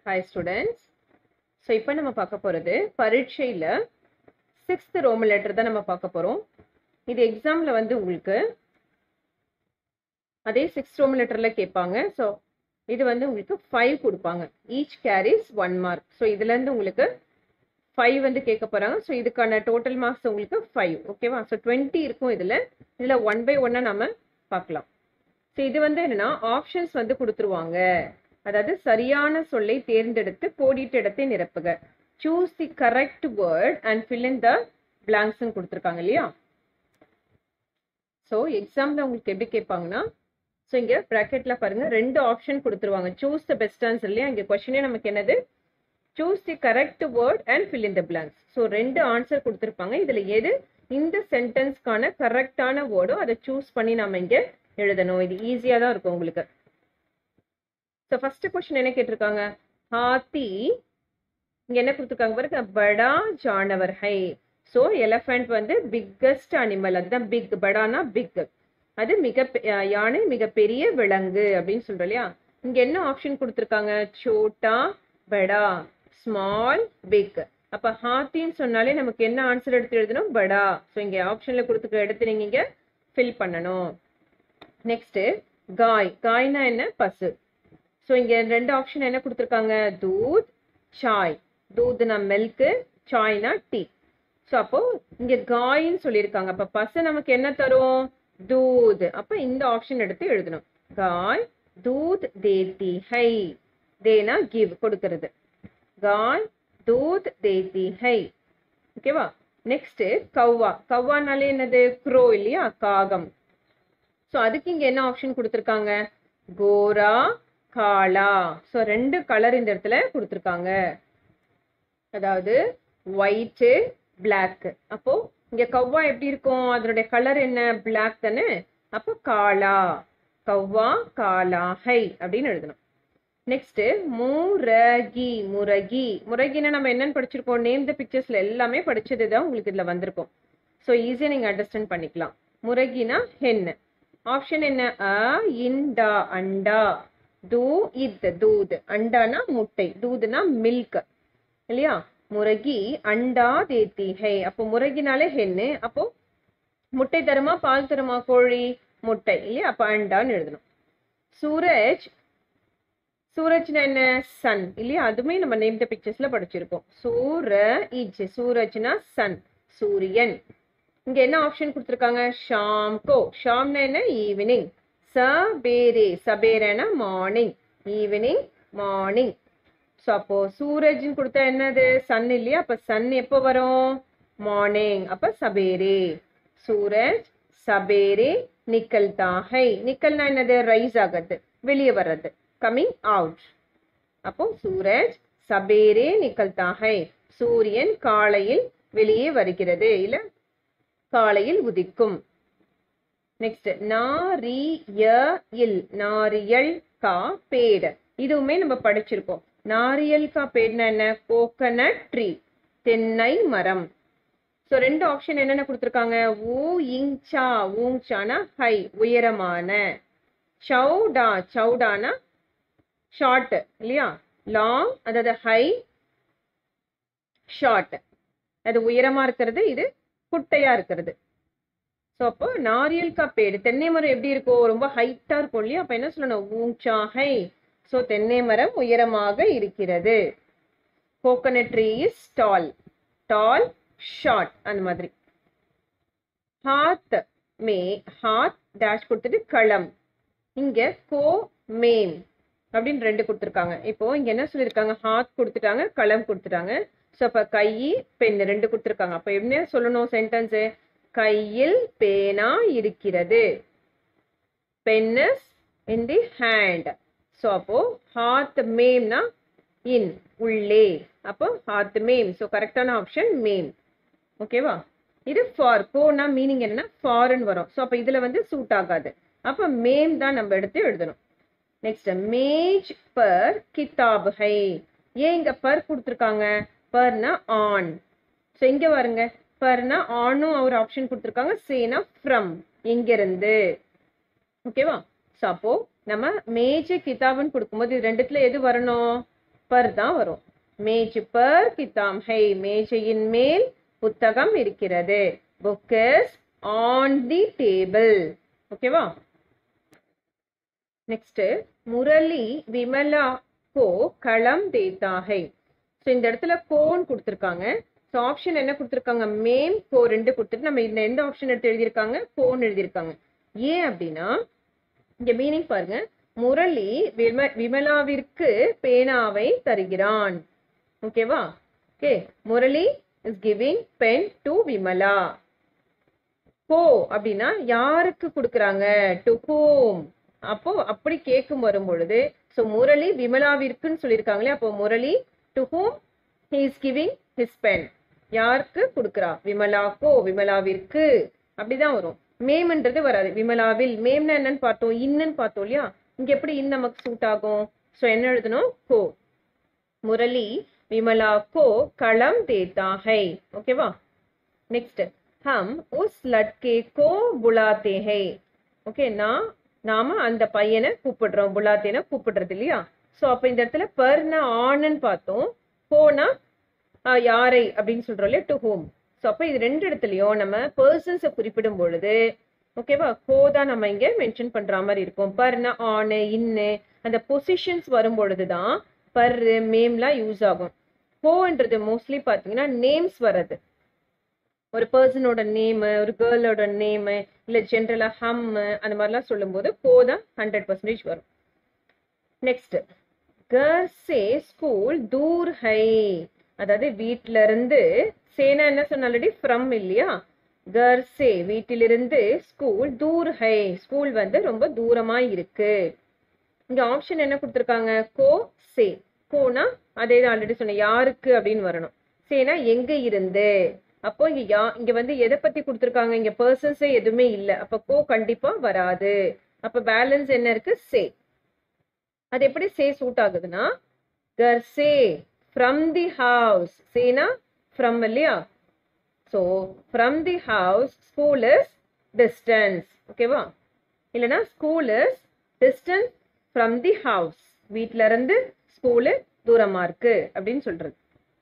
hi students so இப்போ நம்ம பார்க்க போகிறது பரீட்சையில் சிக்ஸ்த் ரோமன் லெட்டர் தான் நம்ம பார்க்க போகிறோம் இது எக்ஸாமில் வந்து உங்களுக்கு அதே சிக்ஸ்த் ரோமன் லெட்டரில் கேட்பாங்க ஸோ இது வந்து உங்களுக்கு ஃபைவ் கொடுப்பாங்க each carries one mark so இதுலேருந்து உங்களுக்கு ஃபைவ் வந்து கேட்க போகிறாங்க ஸோ இதுக்கான டோட்டல் மார்க்ஸ் உங்களுக்கு ஃபைவ் ஓகேவா ஸோ டுவெண்ட்டி இருக்கும் இதில் இதில் ஒன் பை ஒன்னாக நம்ம பார்க்கலாம் ஸோ இது வந்து என்னன்னா ஆப்ஷன்ஸ் வந்து கொடுத்துருவாங்க அதாவது சரியான சொல்லை தேர்ந்தெடுத்து கோடிட்ட இடத்தை நிரப்புக choose the correct word and fill in the பிளாங்க்ஸ்ன்னு கொடுத்துருக்காங்க இல்லையா ஸோ எக்ஸாமில் உங்களுக்கு எப்படி கேட்பாங்கன்னா ஸோ இங்கே ப்ராக்கெட்டில் பாருங்க ரெண்டு ஆப்ஷன் கொடுத்துருவாங்க சூஸ் த பெஸ்ட் ஆன்சர் இல்லையா இங்கே கொஸ்டினே நமக்கு என்னது choose the correct word and fill in the blanks so ரெண்டு ஆன்சர் கொடுத்துருப்பாங்க இதில் எது இந்த சென்டென்ஸ்க்கான கரெக்டான வேர்டோ அதை சூஸ் பண்ணி நம்ம இங்கே எழுதணும் இது ஈஸியாக தான் இருக்கும் உங்களுக்கு ஸோ ஃபர்ஸ்ட் கொஸ்டின் என்ன கேட்டிருக்காங்க ஹாத்தி இங்கே என்ன கொடுத்துருக்காங்க பாருங்க படா ஜானவர் ஹை ஸோ எலஃபண்ட் வந்து பிக்கஸ்ட் அனிமல் அதுதான் பிக் படானா பிக் அது மிக யானை மிகப்பெரிய விலங்கு அப்படின்னு சொல்றோம் இல்லையா இங்க என்ன ஆப்ஷன் கொடுத்துருக்காங்க சோட்டா படா ஸ்மால் பிக் அப்ப ஹாத்தின்னு சொன்னாலே நமக்கு என்ன ஆன்சர் எடுத்து எழுதணும் படா ஸோ இங்க ஆப்ஷன்ல கொடுத்துக்க எடுத்து நீங்க இங்க ஃபில் பண்ணணும் நெக்ஸ்ட் காய் காய்னா என்ன பசு ஸோ இங்க ரெண்டு ஆப்ஷன் என்ன கொடுத்துருக்காங்க தூத் சாய் தூத்னா மில்க்கு சாய்னா டீ ஸோ அப்போ இங்க காயின்னு சொல்லியிருக்காங்க அப்ப பசு நமக்கு என்ன தரும் தூத் அப்ப இந்த ஆப்ஷன் எடுத்து எழுதணும் காய் தூத் தேத்தி ஹை தேனா கிவ் கொடுக்கறது காய் தூத் தேத்தி ஹை ஓகேவா நெக்ஸ்ட் கவ்வா கவ்வானாலே என்னது க்ரோ இல்லையா காகம் ஸோ அதுக்கு இங்க என்ன ஆப்ஷன் கொடுத்துருக்காங்க கோரா காலா ஸோ ரெண்டு கலர் இந்த இடத்துல கொடுத்துருக்காங்க அதாவது ஒயிட்டு பிளாக் அப்போ இங்க கவ்வா எப்படி இருக்கும் அதனுடைய கலர் என்ன பிளாக் தானே அப்போ காலா கவ்வா காலா ஹை அப்படின்னு எழுதணும் நெக்ஸ்ட் முரகி முரகி முரகினா நம்ம என்னன்னு படிச்சிருக்கோம் நேம் த பிக்சர்ஸ்ல எல்லாமே படிச்சது தான் உங்களுக்கு இதுல வந்திருக்கும் ஸோ ஈஸியா நீங்க அண்டர்ஸ்டாண்ட் பண்ணிக்கலாம் முரகினா ஹென் ஆப்ஷன் என்ன அ இண்டா அண்டா தூ இத் தூது அண்டானா முட்டை தூதுனா மில்க் இல்லையா முரகி அண்டா தேத்தி ஹே அப்போ முரகினாலே ஹென்னு அப்போ முட்டை தருமா பால் தருமா கோழி முட்டை இல்லையா அப்போ அண்டான்னு எழுதணும் சூரஜ் சூரஜ்னா என்ன சன் இல்லையா அதுவுமே நம்ம நேம் த பிக்சர்ஸ்ல படிச்சிருக்கோம் சூர இஜ் சூரஜ்னா சன் சூரியன் இங்க என்ன ஆப்ஷன் கொடுத்துருக்காங்க ஷாம் கோ ஷாம்னா என்ன ஈவினிங் சபேரே சபேரனா மார்னிங் ஈவினிங் மார்னிங் ஸோ அப்போ சூரஜ்னு கொடுத்தா என்னது சன் இல்லையா அப்ப சன் எப்போ வரும் மார்னிங் அப்ப சபேரே சூரஜ் சபேரே நிக்கல்தா ஹை நிக்கல்னா என்னது ரைஸ் ஆகிறது வெளியே வர்றது கம்மிங் அவுட் அப்போ சூரஜ் சபேரே நிக்கல்தா ஹை சூரியன் காலையில் வெளியே வருகிறது இல்ல காலையில் உதிக்கும் நெக்ஸ்ட் நாரியல் நாரியல் கா பேடு இதுவுமே நம்ம படிச்சிருக்கோம் நாரியல் கா பேட்னா என்ன கோகனட் ட்ரீ தென்னை மரம் ஸோ ரெண்டு ஆப்ஷன் என்னென்ன கொடுத்துருக்காங்க ஊ இங்சா ஊங்சானா ஹை உயரமான சவுடா சவுடானா ஷார்ட் இல்லையா லாங் அதாவது ஹை ஷார்ட் அது உயரமா இருக்கிறது இது குட்டையா இருக்கிறது ஸோ அப்போ நாரியல் கா பேடு தென்னை மரம் எப்படி இருக்கும் ரொம்ப ஹைட்டா இருக்கும் இல்லையா அப்ப என்ன சொல்லணும் ஊங்சா ஹை ஸோ தென்னை மரம் உயரமாக இருக்கிறது coconut tree is tall tall short அந்த மாதிரி ஹாத் மே ஹாத் டேஷ் கொடுத்துட்டு களம் இங்க கோ மேம் அப்படின்னு ரெண்டு கொடுத்துருக்காங்க இப்போ இங்க என்ன சொல்லியிருக்காங்க ஹாத் கொடுத்துட்டாங்க களம் கொடுத்துட்டாங்க ஸோ அப்ப கை பெண் ரெண்டு கொடுத்துருக்காங்க அப்ப என்ன சொல்லணும் சென்டென்ஸ் கையில் பேனா இருக்கிறது பென்னஸ் இன் தி ஹேண்ட் ஸோ அப்போ ஹாத் மேம்னா இன் உள்ளே அப்போ ஹாத் மேம் ஸோ கரெக்டான ஆப்ஷன் மேம் ஓகேவா இது ஃபார் கோனா மீனிங் என்னன்னா ஃபார்ன்னு வரும் ஸோ அப்போ இதுல வந்து சூட் ஆகாது அப்போ மேம் தான் நம்ம எடுத்து எழுதணும் நெக்ஸ்ட் மேஜ் பர் கிதாப் ஹை ஏன் இங்க பர் கொடுத்துருக்காங்க பர்னா ஆன் ஸோ இங்க பாருங்க பர்னா ஆனும் ஒரு ஆப்ஷன் கொடுத்துருக்காங்க சேனா ஃப்ரம் எங்கிருந்து ஓகேவா ஸோ அப்போ நம்ம மேஜ கிதாப்னு கொடுக்கும்போது இது ரெண்டுத்துல எது வரணும் பர் தான் வரும் மேஜ் பர் கிதாம் ஹை மேஜையின் மேல் புத்தகம் இருக்கிறது book is on the table ஓகேவா நெக்ஸ்ட் முரளி விமலா கோ களம் தேத்தா ஹை ஸோ இந்த இடத்துல கோன்னு கொடுத்துருக்காங்க ஸோ ஆப்ஷன் என்ன கொடுத்துருக்காங்க மேம் கோ ரெண்டு கொடுத்துட்டு நம்ம இந்த எந்த ஆப்ஷன் எடுத்து எழுதியிருக்காங்க கோன்னு எழுதியிருக்காங்க ஏன் அப்படின்னா இங்க மீனிங் பாருங்க முரளி விம விமலாவிற்கு பேனாவை தருகிறான் ஓகேவா okay Murali is giving pen to Vimala கோ அப்படின்னா யாருக்கு கொடுக்குறாங்க டு ஹோம் அப்போ அப்படி கேட்கும் வரும் பொழுது ஸோ முரளி விமலாவிற்குன்னு சொல்லியிருக்காங்களே அப்போ Murali to whom he is giving his pen யாருக்கு கொடுக்குறா விமலாக்கோ விமலாவிற்கு அப்படிதான் வரும் மேம்ன்றது வராது விமலாவில் மேம்னா என்னன்னு பார்த்தோம் இன்னன்னு பார்த்தோம் இல்லையா இங்க எப்படி இன் நமக்கு சூட் ஆகும் ஸோ என்ன எழுதணும் கோ முரளி விமலா கோ களம் தேத்தா ஹை ஓகேவா நெக்ஸ்ட் ஹம் உஸ் லட்கே கோ புலாத்தே ஹை ஓகே நான் நாம அந்த பையனை கூப்பிடுறோம் புலாத்தேன கூப்பிடுறது இல்லையா ஸோ அப்போ இந்த இடத்துல பர்னா ஆணுன்னு பார்த்தோம் கோனா யாரை அப்படின்னு சொல்றோம் இல்லையா டு ஹோம் ஸோ அப்போ இது ரெண்டு இடத்துலையும் நம்ம பர்சன்ஸை குறிப்பிடும் பொழுது ஓகேவா கோ தான் நம்ம இங்க மென்ஷன் பண்ற மாதிரி இருக்கும் பர்னா ஆனு இன்னு அந்த பொசிஷன்ஸ் வரும் பொழுது தான் பர் மேம்லாம் யூஸ் ஆகும் கோன்றது மோஸ்ட்லி பார்த்தீங்கன்னா நேம்ஸ் வர்றது ஒரு பர்சனோட நேமு ஒரு கேர்ளோட நேமு இல்லை ஜென்ரலாக ஹம் அந்த மாதிரிலாம் சொல்லும்போது கோ தான் ஹண்ட்ரட் பர்சன்டேஜ் வரும் நெக்ஸ்ட் கர் சே ஸ்கூல் தூர் ஹை அதாவது வீட்ல இருந்து சேனா என்ன சொன்ன ஆல்ரெடி ஃப்ரம் இல்லையா கர் சே வீட்டிலிருந்து ஸ்கூல் தூர் ஹை ஸ்கூல் வந்து ரொம்ப தூரமா இருக்கு இங்க ஆப்ஷன் என்ன கொடுத்துருக்காங்க கோ சே கோனா அதே தான் ஆல்ரெடி சொன்னேன் யாருக்கு அப்படின்னு வரணும் சேனா எங்க இருந்து அப்போ இங்க யா இங்க வந்து எதை பத்தி கொடுத்துருக்காங்க இங்க பர்சன்ஸே எதுவுமே இல்ல அப்ப கோ கண்டிப்பா வராது அப்ப பேலன்ஸ் என்ன இருக்கு சே அது எப்படி சே சூட் ஆகுதுன்னா கர் சே ஃப்ரம் தி ஹவுஸ் சேனா ஃப்ரம் இல்லையா so from the house school is distance ஓகேவா இல்லைன்னா school is distance from the house வீட்ல இருந்து ஸ்கூலு தூரமா இருக்கு அப்படின்னு சொல்றது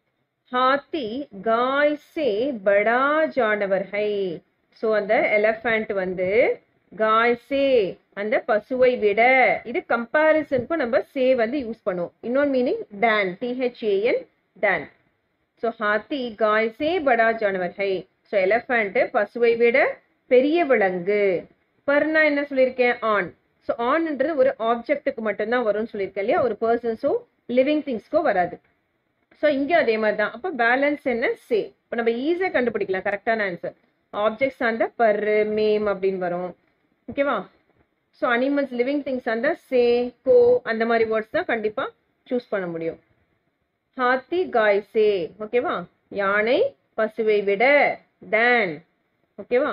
ஹாத்தி காய் சே படா ஜானவர் ஹை ஸோ அந்த எலஃபண்ட் வந்து காய் சே அந்த பசுவை விட இது கம்பாரிசனுக்கும் நம்ம சே வந்து யூஸ் பண்ணுவோம் இன்னொரு meaning than T H A N than so ஹாத்தி காய் சே படா ஜானவர் ஹை ஸோ எலஃபண்ட் பசுவை விட பெரிய விலங்கு பர்னா என்ன சொல்லியிருக்கேன் ஆன் ஸோ ஆன்ன்றது ஒரு ஆப்ஜெக்ட்டுக்கு மட்டும்தான் வரும்னு சொல்லியிருக்கேன் இல்லையா ஒரு பர்சன்ஸோ லிவிங் திங்ஸ்க்கோ வராது ஸோ இங்கே அதே மாதிரி தான் அப்போ பேலன்ஸ் என்ன சே இப்போ நம்ம ஈஸியாக கண்டுபிடிக்கலாம் கரெக்டான ஆன்சர் ஆப்ஜெக்ட்ஸ் அந்த பர் மேம் அப்படின்னு வரும் ஓகேவா ஸோ அனிமல்ஸ் லிவிங் திங்ஸ் அந்த சே கோ அந்த மாதிரி வேர்ட்ஸ் தான் கண்டிப்பாக சூஸ் பண்ண முடியும் ஹாத்தி காய் சே ஓகேவா யானை பசுவை விட டேன் ஓகேவா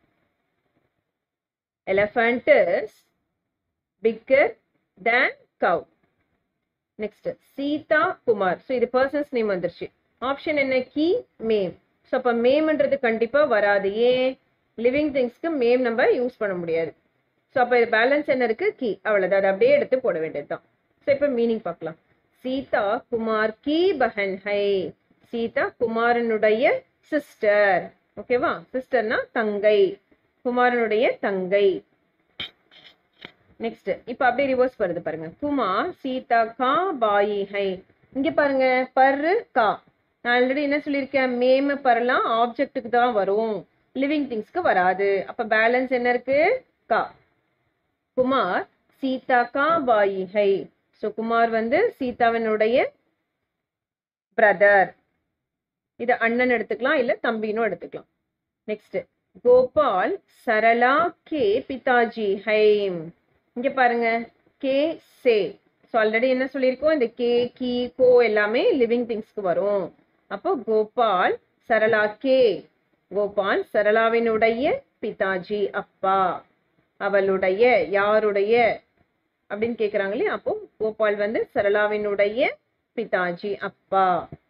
elephant is bigger than cow next Sita Kumar so இது பர்சன்ஸ் நேம் வந்துருச்சு ஆப்ஷன் என்ன கீ மேம் ஸோ அப்போ மேம்ன்றது கண்டிப்பாக வராது ஏன் லிவிங் திங்ஸ்க்கு மேம் நம்ம யூஸ் பண்ண முடியாது ஸோ அப்போ இது பேலன்ஸ் என்ன இருக்கு கீ அவ்வளோதான் அதை அப்படியே எடுத்து போட வேண்டியது தான் ஸோ இப்போ மீனிங் பார்க்கலாம் சீதா குமார் கி பஹன் ஹை சீதா குமாரனுடைய சிஸ்டர் ஓகேவா சிஸ்டர்னா தங்கை குமாரனுடைய தங்கை நெக்ஸ்ட் இப்ப அப்படியே ரிவர்ஸ் வருது பாருங்க குமார் சீதா கா பாயி ஹை இங்க பாருங்க பர்ரு கா நான் ஆல்ரெடி என்ன சொல்லியிருக்கேன் மேம பரலாம் ஆப்ஜெக்ட்டுக்கு தான் வரும் லிவிங் திங்ஸ்க்கு வராது அப்ப பேலன்ஸ் என்ன இருக்கு கா குமார் சீதா கா பாயி ஹை ஸோ குமார் வந்து சீதாவினுடைய பிரதர் இது அண்ணன் எடுத்துக்கலாம் இல்ல தம்பினும் எடுத்துக்கலாம் நெக்ஸ்ட் கோபால் சரளா கே பிதாஜி ஹைம் இங்க பாருங்க கே சே ஸோ ஆல்ரெடி என்ன சொல்லியிருக்கோம் இந்த கே கி கோ எல்லாமே லிவிங் திங்ஸ்க்கு வரும் அப்போ கோபால் சரளா கே கோபால் சரளாவினுடைய பிதாஜி அப்பா அவளுடைய யாருடைய அப்படின்னு கேக்குறாங்க இல்லையா அப்போ கோபால் வந்து சரளாவினுடைய பிதாஜி அப்பா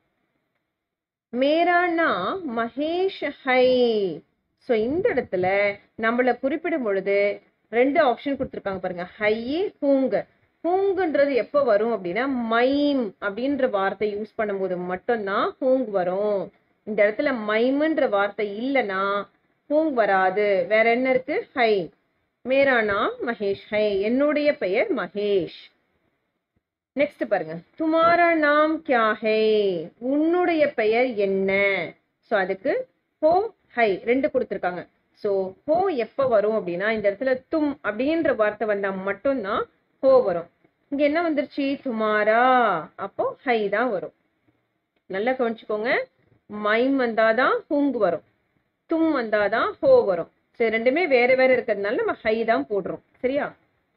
மேரா நாம் மகேஷ் ஹை ஸோ இந்த இடத்துல நம்மளை குறிப்பிடும் பொழுது ரெண்டு ஆப்ஷன் கொடுத்துருக்காங்க பாருங்க ஹையி ஹூங்க ஹூங்குன்றது எப்போ வரும் அப்படின்னா மைம் அப்படின்ற வார்த்தை யூஸ் பண்ணும்போது மட்டும்தான் ஹூங் வரும் இந்த இடத்துல மைம்ன்ற வார்த்தை இல்லைன்னா ஹூங் வராது வேற என்ன இருக்கு ஹை மேரா நாம் மகேஷ் ஹை என்னுடைய பெயர் மகேஷ் நெக்ஸ்ட் பாருங்க துமாரா நாம் கியா ஹை உன்னுடைய பெயர் என்ன ஸோ அதுக்கு ஹோ ஹை ரெண்டு கொடுத்துருக்காங்க ஸோ ஹோ எப்போ வரும் அப்படின்னா இந்த இடத்துல தும் அப்படின்ற வார்த்தை வந்தா மட்டும்தான் ஹோ வரும் இங்க என்ன வந்துருச்சு துமாரா அப்போ ஹை தான் வரும் நல்லா கவனிச்சுக்கோங்க மைம் வந்தாதான் ஹூங் வரும் தும் வந்தாதான் ஹோ வரும் சரி ரெண்டுமே வேற வேற இருக்கிறதுனால நம்ம ஹை தான் போடுறோம் சரியா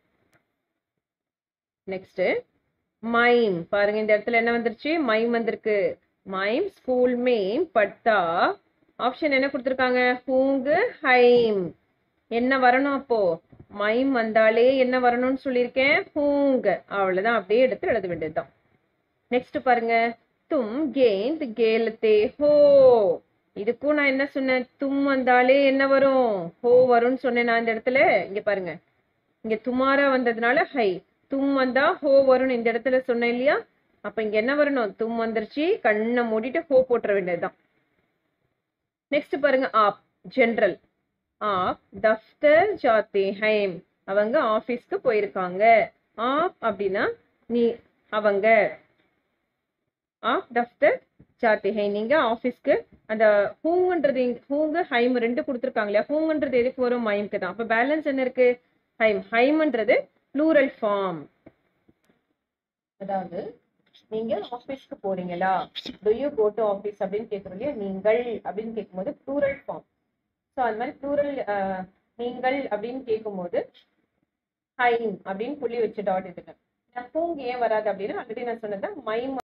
நெக்ஸ்ட் மைம் பாருங்க இந்த இடத்துல என்ன வந்துருச்சு மைம் வந்திருக்கு மைம் ஸ்கூல் மேம் பட்டா ஆப்ஷன் என்ன கொடுத்துருக்காங்க ஹூங்கு ஹைம் என்ன வரணும் அப்போ மைம் வந்தாலே என்ன வரணும்னு சொல்லியிருக்கேன் ஹூங் அவ்வளவுதான் அப்படியே எடுத்து எழுத வேண்டியதுதான் நெக்ஸ்ட் பாருங்க தும் கேந்த் கேலத்தே ஹோ இதுக்கும் நான் என்ன சொன்னேன் தும் வந்தாலே என்ன வரும் ஹோ வரும்னு சொன்னேன் நான் இந்த இடத்துல இங்க பாருங்க இங்க துமாரா வந்ததுனால ஹை தும் வந்தா ஹோ வரும்னு இந்த இடத்துல சொன்னேன் இல்லையா அப்ப இங்க என்ன வரணும் தும் வந்துருச்சு கண்ணை மூடிட்டு ஹோ போட்டுற வேண்டியதுதான் நெக்ஸ்ட் பாருங்க ஆப் ஜென்ரல் ஆப் தஃப்தர் ஜாத்தே ஹைம் அவங்க ஆபீஸ்க்கு போயிருக்காங்க ஆப் அப்படின்னா நீ அவங்க ஆப் தஃப்தர் ஜாத்தே ஹை நீங்க ஆபீஸ்க்கு அந்த ஹூங்ன்றது ஹூங்கு ஹைம் ரெண்டு கொடுத்துருக்காங்க இல்லையா ஹூங்ன்றது எதுக்கு வரும் மைம்க்கு தான் அப்ப பேலன்ஸ் என்ன இருக்கு ஹைம் ஹைம்ன்றது ப்ளூரல் ஃபார்ம் அதாவது நீங்க ஆபீஸ்க்கு போறீங்களா do you go to office அப்படின்னு கேட்குறோம் இல்லையா நீங்கள் அப்படின்னு கேட்கும்போது ப்ளூரல் ஃபார்ம் ஸோ அது மாதிரி ப்ளூரல் நீங்கள் அப்படின்னு கேட்கும்போது ஹைம் அப்படின்னு புள்ளி வச்சு டாட் இதுங்க ஹூங் ஏன் வராது அப்படின்னா ஆல்ரெடி நான் சொன்னது மைம்